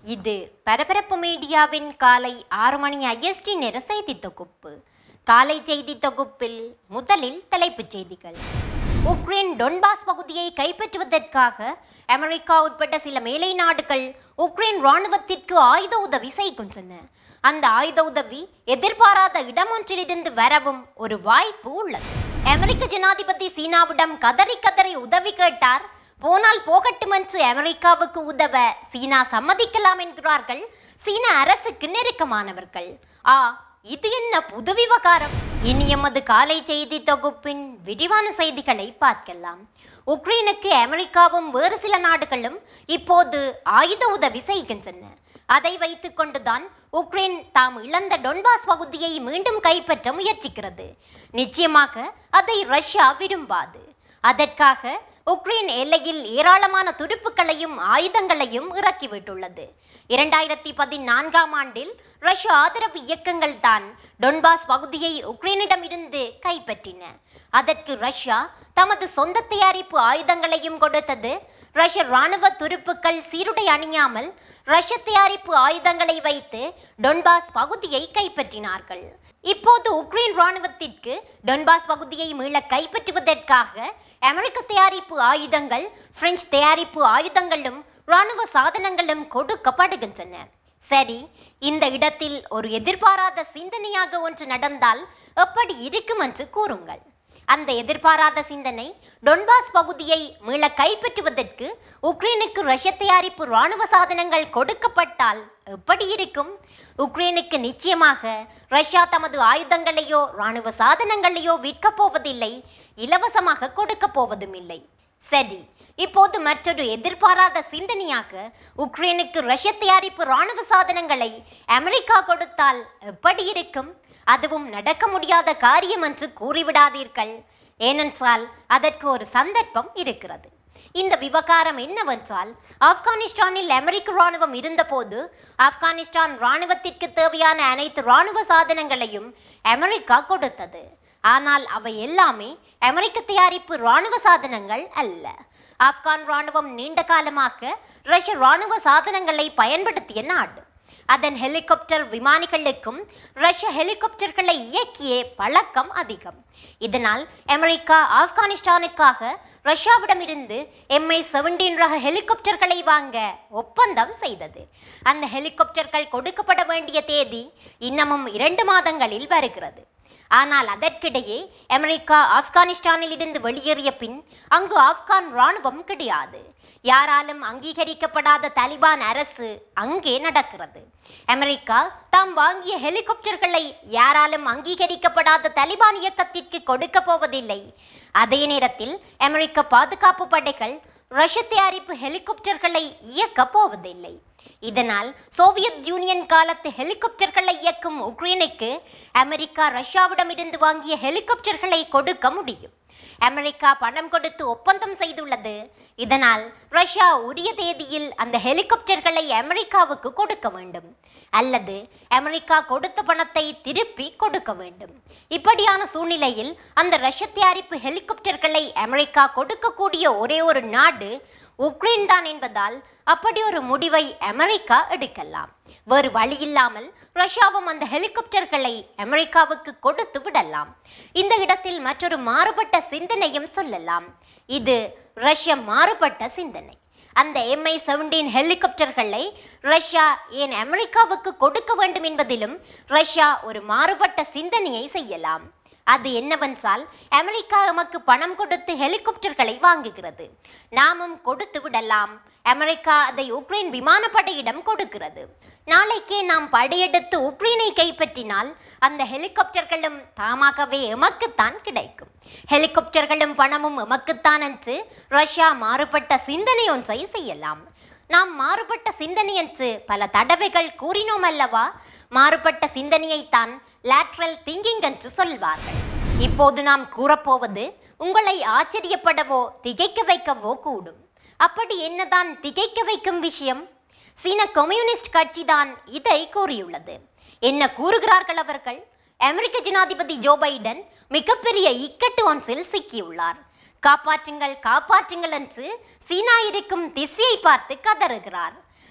இது பரபரப்பு மீடியாவின் காலை ஆறு மணி ஐஎஸ்டி நேர செய்தி தொகுப்பு காலை செய்தி தொகுப்பில் முதலில் தலைப்புச் செய்திகள் உக்ரைன் டொன்பாஸ் பகுதியை கைப்பற்றுவதற்காக அமெரிக்கா உட்பட்ட சில மேலை நாடுகள் உக்ரைன் இராணுவத்திற்கு ஆயுத உதவி செய்கின்றன அந்த ஆயுத உதவி எதிர்பாராத இடமொன்றிலிருந்து வரவும் ஒரு வாய்ப்பு உள்ளது அமெரிக்க ஜனாதிபதி சீனாவிடம் கதறி கதறி உதவி கேட்டார் போனால் போகட்டும் என்று அமெரிக்காவுக்கு உதவ சீனா சம்மதிக்கலாம் என்கிறார்கள் சீன அரசுக்கு நெருக்கமானவர்கள் ஆ இது என்ன புது விவகாரம் இனி எமது காலை செய்தி தொகுப்பின் விரிவான செய்திகளை பார்க்கலாம் உக்ரைனுக்கு அமெரிக்காவும் வேறு சில நாடுகளும் இப்போது ஆயுத உதவி செய்கின்றன அதை வைத்துக் கொண்டுதான் உக்ரைன் தாம் இழந்த டொன்பாஸ் பகுதியை மீண்டும் கைப்பற்ற முயற்சிக்கிறது நிச்சயமாக அதை ரஷ்யா விரும்பாது அதற்காக உக்ரைன் எல்லையில் ஏராளமான துருப்புக்களையும் ஆயுதங்களையும் இறக்கிவிட்டுள்ளது இரண்டாயிரத்தி பதினான்காம் ஆண்டில் ரஷ்ய ஆதரவு இயக்கங்கள் தான் டொன்பாஸ் பகுதியை உக்ரைனிடமிருந்து கைப்பற்றின அதற்கு ரஷ்யா தமது சொந்த தயாரிப்பு ஆயுதங்களையும் கொடுத்தது ரஷ்ய ராணுவ துருப்புக்கள் சீருடை அணியாமல் ரஷ்ய தயாரிப்பு ஆயுதங்களை வைத்து டொன்பாஸ் பகுதியை கைப்பற்றினார்கள் இப்போது உக்ரைன் ராணுவத்திற்கு டொன்பாஸ் பகுதியை மீள கைப்பற்றுவதற்காக அமெரிக்க தயாரிப்பு ஆயுதங்கள் பிரெஞ்சு தயாரிப்பு ஆயுதங்களும் ராணுவ சாதனங்களும் கொடுக்கப்படுகின்றன சரி இந்த இடத்தில் ஒரு எதிர்பாராத சிந்தனையாக ஒன்று நடந்தால் எப்படி இருக்கும் என்று கூறுங்கள் அந்த எதிர்பாராத சிந்தனை டொன்பாஸ் பகுதியை மீள கைப்பற்றுவதற்கு உக்ரைனுக்கு ரஷ்ய தயாரிப்பு ராணுவ சாதனங்கள் கொடுக்கப்பட்டால் எப்படி இருக்கும் உக்ரைனுக்கு நிச்சயமாக ரஷ்யா தமது ஆயுதங்களையோ ராணுவ சாதனங்களையோ விற்கப் போவதில்லை இலவசமாக கொடுக்க போவதும் இல்லை சரி இப்போது மற்றொரு எதிர்பாராத சிந்தனையாக உக்ரைனுக்கு ரஷ்ய தயாரிப்பு ராணுவ சாதனங்களை அமெரிக்கா கொடுத்தால் எப்படி இருக்கும் அதுவும் நடக்க முடியாத காரியம் என்று கூறிவிடாதீர்கள் ஏனென்றால் அதற்கு ஒரு சந்தர்ப்பம் இருக்கிறது இந்த விவகாரம் என்னவென்றால் ஆப்கானிஸ்தானில் அமெரிக்க ராணுவம் இருந்தபோது ஆப்கானிஸ்தான் ராணுவத்திற்கு தேவையான அனைத்து ராணுவ சாதனங்களையும் அமெரிக்கா கொடுத்தது ஆனால் அவை எல்லாமே அமெரிக்க தயாரிப்பு ராணுவ சாதனங்கள் அல்ல ஆப்கான் ராணுவம் நீண்ட காலமாக ரஷ்ய ராணுவ சாதனங்களை பயன்படுத்திய நாடு அதன் ஹெலிகாப்டர் விமானிகளுக்கும் ரஷ்ய ஹெலிகாப்டர்களை இயக்கிய பழக்கம் அதிகம் இதனால் அமெரிக்கா ஆப்கானிஸ்தானுக்காக ரஷ்யாவிடமிருந்து எம்ஐ செவன்டீன் ரக ஹெலிகாப்டர்களை வாங்க ஒப்பந்தம் செய்தது அந்த ஹெலிகாப்டர்கள் கொடுக்கப்பட வேண்டிய தேதி இன்னமும் இரண்டு மாதங்களில் வருகிறது ஆனால் அதற்கிடையே அமெரிக்கா ஆப்கானிஸ்தானில் இருந்து வெளியேறிய பின் அங்கு ஆப்கான் ராணுவம் கிடையாது யாராலும் அங்கீகரிக்கப்படாத தாலிபான் அரசு அங்கே நடக்கிறது அமெரிக்கா தாம் வாங்கிய ஹெலிகாப்டர்களை யாராலும் அங்கீகரிக்கப்படாத தாலிபான் இயக்கத்திற்கு கொடுக்க போவதில்லை அதே நேரத்தில் அமெரிக்க பாதுகாப்பு படைகள் ரஷ்ய தயாரிப்பு ஹெலிகாப்டர்களை இயக்கப் போவதில்லை இதனால் சோவியத் யூனியன் காலத்து ஹெலிகாப்டர்களை இயக்கும் உக்ரைனுக்கு அமெரிக்கா ரஷ்யாவிடமிருந்து வாங்கிய ஹெலிகாப்டர்களை கொடுக்க முடியும் அமெரிக்கா பணம் கொடுத்து ஒப்பந்தம் செய்துள்ளது இதனால் ரஷ்யா உரிய தேதியில் அந்த ஹெலிகாப்டர்களை அமெரிக்காவுக்கு கொடுக்க வேண்டும் அல்லது அமெரிக்கா கொடுத்த பணத்தை திருப்பி கொடுக்க வேண்டும் இப்படியான சூழ்நிலையில் அந்த ரஷ்ய தயாரிப்பு ஹெலிகாப்டர்களை அமெரிக்கா கொடுக்கக்கூடிய ஒரே ஒரு நாடு உக்ரைன் தான் என்பதால் அப்படி ஒரு முடிவை அமெரிக்கா எடுக்கலாம் வேறு வழி இல்லாமல் ரஷ்யாவும் அந்த ஹெலிகாப்டர்களை அமெரிக்காவுக்கு கொடுத்து விடலாம் இந்த இடத்தில் மற்றொரு மாறுபட்ட சிந்தனையும் சொல்லலாம் இது ரஷ்ய மாறுபட்ட சிந்தனை அந்த எம்ஐ செவன்டீன் ஹெலிகாப்டர்களை ரஷ்யா ஏன் அமெரிக்காவுக்கு கொடுக்க வேண்டும் என்பதிலும் ரஷ்யா ஒரு மாறுபட்ட சிந்தனையை செய்யலாம் அது என்னவென்றால் அமெரிக்கா எமக்கு பணம் கொடுத்து ஹெலிகாப்டர்களை வாங்குகிறது நாமும் கொடுத்து விடலாம் அமெரிக்கா அதை உக்ரைன் விமானப்படையிடம் கொடுக்கிறது நாளைக்கே நாம் படையெடுத்து உக்ரைனை கைப்பற்றினால் அந்த ஹெலிகாப்டர்களும் தாமாகவே எமக்குத்தான் கிடைக்கும் ஹெலிகாப்டர்களும் பணமும் எமக்குத்தான் என்று ரஷ்யா மாறுபட்ட சிந்தனை ஒன்றை செய்யலாம் நாம் மாறுபட்ட சிந்தனை என்று பல தடவைகள் கூறினோம் அல்லவா மாறுபட்ட சிந்தனையைத்தான் லேட்ரல் திங்கிங் என்று சொல்வார்கள் இப்போது நாம் கூறப்போவது உங்களை ஆச்சரியப்படவோ திகைக்க வைக்கவோ கூடும் அப்படி என்னதான் திகைக்க வைக்கும் விஷயம் சீன கம்யூனிஸ்ட் கட்சி தான் இதை கூறியுள்ளது என்ன கூறுகிறார்கள் அவர்கள் அமெரிக்க ஜனாதிபதி ஜோ பைடன் மிகப்பெரிய இக்கட்டு ஒன்றில் சிக்கியுள்ளார் காப்பாற்றுங்கள் காப்பாற்றுங்கள் என்று சீனா இருக்கும் திசையை பார்த்து கதறுகிறார்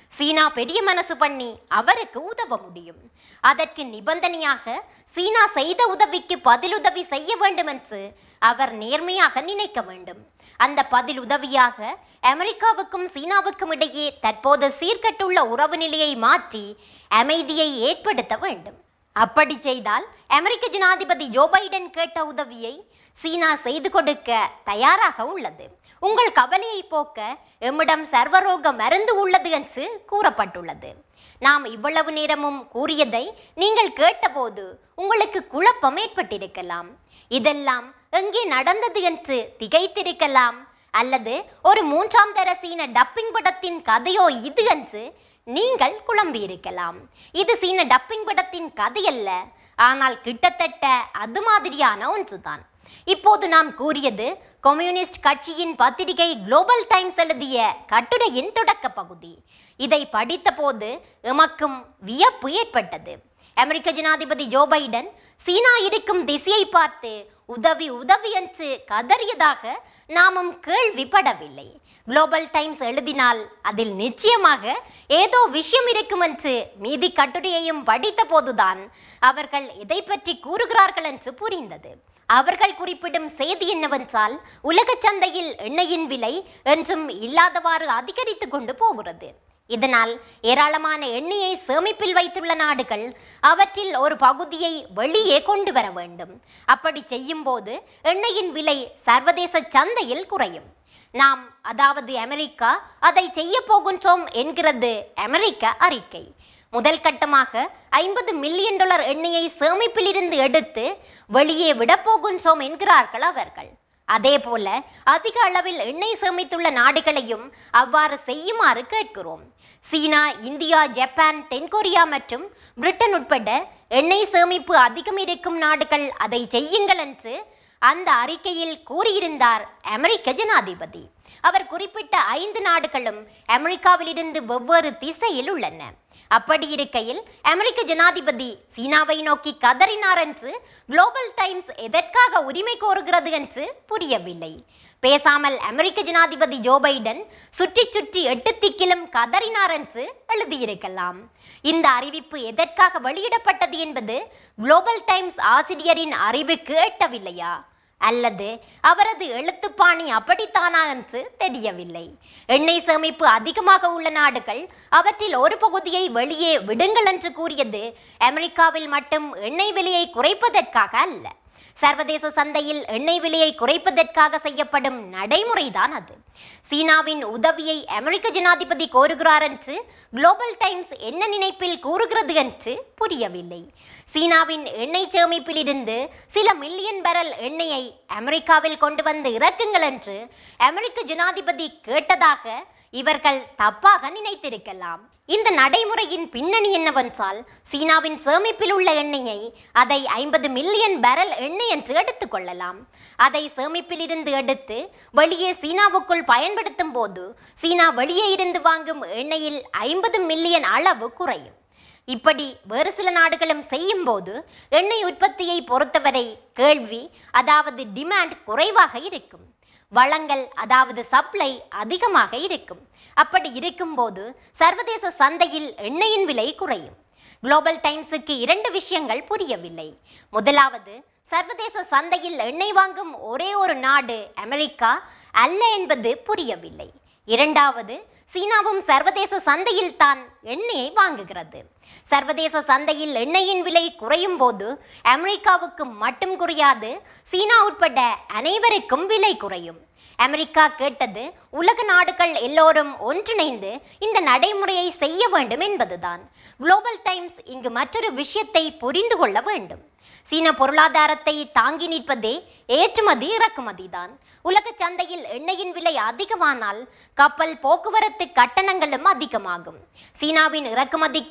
சீனா பெரிய மனசு பண்ணி அவருக்கு உதவ முடியும் அதற்கு நிபந்தனையாக சீனா செய்த உதவிக்கு பதிலுதவி செய்ய வேண்டும் என்று அவர் நேர்மையாக நினைக்க வேண்டும் அந்த பதில் உதவியாக அமெரிக்காவுக்கும் சீனாவுக்கும் இடையே தற்போது சீர்கட்டுள்ள உறவு நிலையை மாற்றி அமைதியை ஏற்படுத்த வேண்டும் அப்படி செய்தால் அமெரிக்க ஜனாதிபதி ஜோ பைடன் கேட்ட உதவியை சீனா செய்து கொடுக்க தயாராக உள்ளது உங்கள் கவலையை போக்க எம்மிடம் சர்வரோக மருந்து உள்ளது என்று கூறப்பட்டுள்ளது நாம் இவ்வளவு நேரமும் கூறியதை நீங்கள் கேட்டபோது உங்களுக்கு குழப்பம் ஏற்பட்டிருக்கலாம் இதெல்லாம் எங்கே நடந்தது என்று திகைத்திருக்கலாம் அல்லது ஒரு மூன்றாம் தர சீன டப்பிங் படத்தின் கதையோ இது என்று நீங்கள் குழம்பியிருக்கலாம் இது சீன டப்பிங் படத்தின் கதையல்ல ஆனால் கிட்டத்தட்ட அது மாதிரியான ஒன்றுதான் இப்போது நாம் கூறியது கம்யூனிஸ்ட் கட்சியின் பத்திரிகை குளோபல் டைம்ஸ் எழுதிய கட்டுரையின் தொடக்க பகுதி இதை படித்தபோது எமக்கும் வியப்பு ஏற்பட்டது அமெரிக்க ஜனாதிபதி ஜோ பைடன் சீனா இருக்கும் திசையை பார்த்து உதவி உதவி என்று கதறியதாக நாமும் கேள்விப்படவில்லை குளோபல் டைம்ஸ் எழுதினால் அதில் நிச்சயமாக ஏதோ விஷயம் இருக்கும் என்று மீதி கட்டுரையையும் படித்த போதுதான் அவர்கள் எதை பற்றி கூறுகிறார்கள் என்று புரிந்தது அவர்கள் குறிப்பிடும் செய்தி என்னவென்றால் உலக சந்தையில் எண்ணெயின் விலை என்றும் இல்லாதவாறு அதிகரித்து கொண்டு போகிறது இதனால் ஏராளமான எண்ணெயை சேமிப்பில் வைத்துள்ள நாடுகள் அவற்றில் ஒரு பகுதியை வெளியே கொண்டு வர வேண்டும் அப்படி செய்யும்போது எண்ணெயின் விலை சர்வதேச சந்தையில் குறையும் நாம் அதாவது அமெரிக்கா அதை செய்ய போகின்றோம் என்கிறது அமெரிக்க அறிக்கை முதல் கட்டமாக ஐம்பது மில்லியன் டாலர் எண்ணெயை சேமிப்பிலிருந்து எடுத்து வெளியே விடப்போகின்றோம் என்கிறார்கள் அவர்கள் அதே போல அதிக அளவில் எண்ணெய் சேமித்துள்ள நாடுகளையும் அவ்வாறு செய்யுமாறு கேட்கிறோம் சீனா இந்தியா ஜப்பான் தென்கொரியா மற்றும் பிரிட்டன் உட்பட எண்ணெய் சேமிப்பு அதிகம் இருக்கும் நாடுகள் அதை செய்யுங்கள் என்று அந்த அறிக்கையில் கூறியிருந்தார் அமெரிக்க ஜனாதிபதி அவர் குறிப்பிட்ட ஐந்து நாடுகளும் அமெரிக்காவிலிருந்து வெவ்வேறு திசையில் உள்ளன அப்படி இருக்கையில் அமெரிக்க ஜனாதிபதி சீனாவை நோக்கி கதறினார் என்று குளோபல் டைம்ஸ் எதற்காக உரிமை கோருகிறது என்று புரியவில்லை பேசாமல் அமெரிக்க ஜனாதிபதி ஜோ பைடன் சுற்றி சுற்றி எட்டு திக்கிலும் கதறினார் என்று எழுதியிருக்கலாம் இந்த அறிவிப்பு எதற்காக வெளியிடப்பட்டது என்பது குளோபல் டைம்ஸ் ஆசிரியரின் அறிவுக்கு எட்டவில்லையா அல்லது அவரது எழுத்துப்பாணி அப்படித்தானா என்று தெரியவில்லை எண்ணெய் சேமிப்பு அதிகமாக உள்ள நாடுகள் அவற்றில் ஒரு பகுதியை வெளியே விடுங்கள் என்று கூறியது அமெரிக்காவில் மட்டும் எண்ணெய் விலையை குறைப்பதற்காக அல்ல சர்வதேச சந்தையில் எண்ணெய் விலையை குறைப்பதற்காக செய்யப்படும் நடைமுறைதான் அது சீனாவின் உதவியை அமெரிக்க ஜனாதிபதி கோருகிறார் என்று குளோபல் டைம்ஸ் என்ன நினைப்பில் கூறுகிறது என்று புரியவில்லை சீனாவின் எண்ணெய் சேமிப்பிலிருந்து சில மில்லியன் பேரல் எண்ணெயை அமெரிக்காவில் கொண்டு வந்து இறக்குங்கள் என்று அமெரிக்க ஜனாதிபதி கேட்டதாக இவர்கள் தப்பாக நினைத்திருக்கலாம் இந்த நடைமுறையின் பின்னணி என்னவென்றால் சீனாவின் சேமிப்பில் உள்ள எண்ணெயை அதை ஐம்பது மில்லியன் பேரல் எண்ணெய் என்று எடுத்துக்கொள்ளலாம் அதை சேமிப்பிலிருந்து எடுத்து வெளியே சீனாவுக்குள் பயன்படுத்தும் போது சீனா வெளியே இருந்து வாங்கும் எண்ணெயில் ஐம்பது மில்லியன் அளவு குறையும் இப்படி வேறு சில நாடுகளும் செய்யும் போது எண்ணெய் உற்பத்தியை பொறுத்தவரை கேள்வி அதாவது டிமாண்ட் குறைவாக இருக்கும் வளங்கள் அதாவது சப்ளை அதிகமாக இருக்கும் அப்படி இருக்கும்போது சர்வதேச சந்தையில் எண்ணெயின் விலை குறையும் குளோபல் டைம்ஸுக்கு இரண்டு விஷயங்கள் புரியவில்லை முதலாவது சர்வதேச சந்தையில் எண்ணெய் வாங்கும் ஒரே ஒரு நாடு அமெரிக்கா அல்ல என்பது புரியவில்லை இரண்டாவது சீனாவும் சர்வதேச சந்தையில் தான் எண்ணெயை வாங்குகிறது சர்வதேச சந்தையில் எண்ணெயின் விலை குறையும் போது அமெரிக்காவுக்கு மட்டும் குறையாது சீனா உட்பட அனைவருக்கும் விலை குறையும் அமெரிக்கா கேட்டது உலக நாடுகள் எல்லோரும் ஒன்றிணைந்து இந்த நடைமுறையை செய்ய வேண்டும் என்பதுதான் குளோபல் டைம்ஸ் இங்கு மற்றொரு விஷயத்தை புரிந்து கொள்ள வேண்டும் சீன பொருளாதாரத்தை தாங்கி நிற்பதே ஏற்றுமதி இறக்குமதி தான் உலக சந்தையில் எண்ணெயின் விலை அதிகமானால் கப்பல் போக்குவரத்து கட்டணங்களும் அதிகமாகும் சீனாவின் இறக்குமதிக்கும்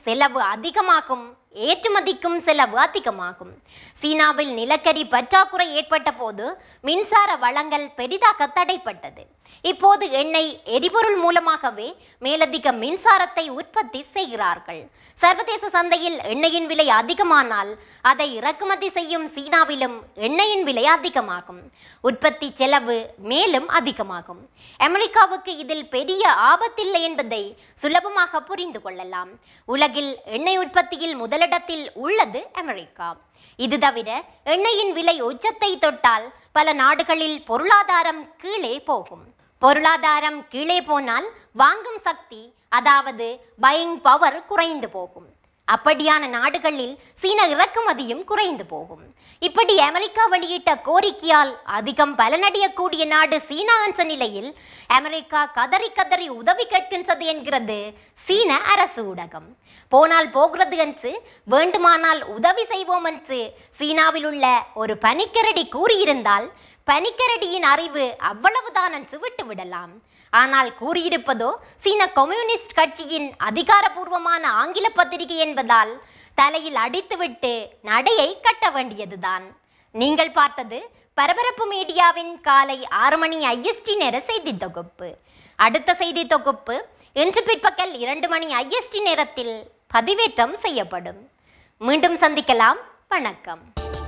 செலவு அதிகமாகும் ஏற்றுமதிக்கும் செலவு அதிகமாகும் சீனாவில் நிலக்கரி பற்றாக்குறை ஏற்பட்ட போது மின்சார வளங்கள் பெரிதாக தடைப்பட்டது இப்போது எண்ணெய் எரிபொருள் மூலமாகவே மேலதிக மின்சாரத்தை உற்பத்தி செய்கிறார்கள் சர்வதேச சந்தையில் எண்ணெயின் விலை அதிகமானால் அதை இறக்குமதி செய்யும் சீனாவிலும் எண்ணெயின் விலை அதிகமாகும் உற்பத்தி செலவு மேலும் அதிகமாகும் அமெரிக்காவுக்கு இதில் பெரிய ஆபத்தில்லை என்பதை சுலபமாக புரிந்து கொள்ளலாம் உலகில் எண்ணெய் உற்பத்தியில் முதலிடத்தில் உள்ளது அமெரிக்கா இது தவிர எண்ணெயின் விலை உச்சத்தை தொட்டால் பல நாடுகளில் பொருளாதாரம் கீழே போகும் பொருளாதாரம் கீழே போனால் வாங்கும் சக்தி அதாவது பயிங் பவர் குறைந்து போகும் அப்படியான நாடுகளில் சீன இறக்குமதியும் குறைந்து போகும் இப்படி அமெரிக்கா வெளியிட்ட கோரிக்கையால் அதிகம் பலனடையக்கூடிய நாடு சீனா என்ற நிலையில் அமெரிக்கா கதறி கதறி உதவி கேட்கின்றது என்கிறது சீன அரசு ஊடகம் போனால் போகிறது என்று வேண்டுமானால் உதவி செய்வோம் என்று சீனாவில் உள்ள ஒரு பனிக்கரடி கூறியிருந்தால் பனிக்கரடியின் அறிவு அவ்வளவுதான் என்று விட்டுவிடலாம் ஆனால் கூறியிருப்பதோ சீன கம்யூனிஸ்ட் கட்சியின் அதிகாரபூர்வமான ஆங்கில பத்திரிகை என்பதால் தலையில் அடித்துவிட்டு நடையை கட்ட வேண்டியதுதான் நீங்கள் பார்த்தது பரபரப்பு மீடியாவின் காலை ஆறு மணி ஐஎஸ்டி நேர செய்தி தொகுப்பு அடுத்த செய்தி தொகுப்பு இன்று பிற்பகல் இரண்டு மணி ஐஎஸ்டி நேரத்தில் பதிவேற்றம் செய்யப்படும் மீண்டும் சந்திக்கலாம் வணக்கம்